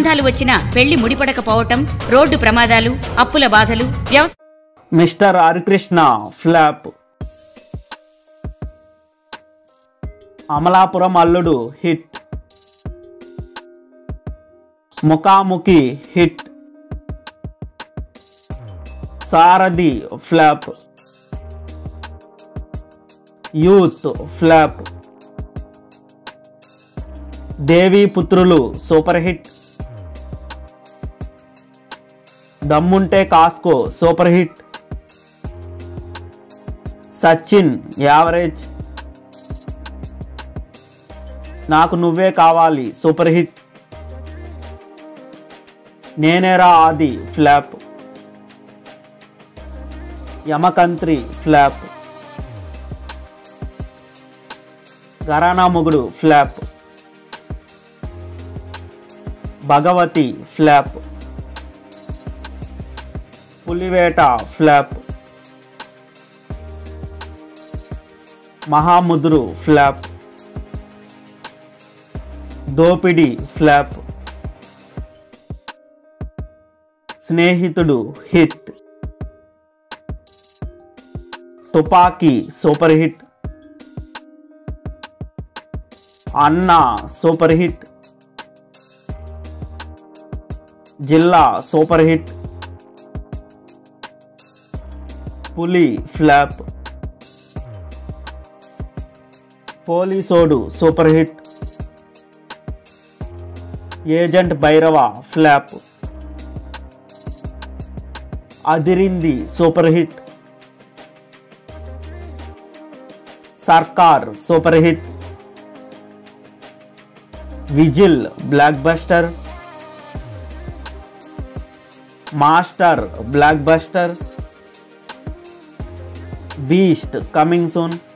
సంబంధాలు వచ్చినా పెళ్లి ముడిపడకపోవటం రోడ్డు ప్రమాదాలు అప్పుల బాధలు వ్యవసాయ mister Harikrishna flop Amalapuram Alludu hit Mukhamukhi hit Sarathi flop Youth flop Devi Putrulu super hit Dammunte Kasko super hit Sachin average Naaku Nuvve కావాలి సూపర్ హిట్ నేనేరా ఆది flop యమకంత్రి flop Gharana Mogudu flop Bhagavathi flop Puliveta flop Mahamuduru flop Dopidi flop Snehithudu hit Tupaki super hit Anna super hit Jilla super hit Puli flop Polisodu super hit Agent Bhairava flop Adirindi super hit Sarkar super hit Whistle blockbuster Master blockbuster Beast coming soon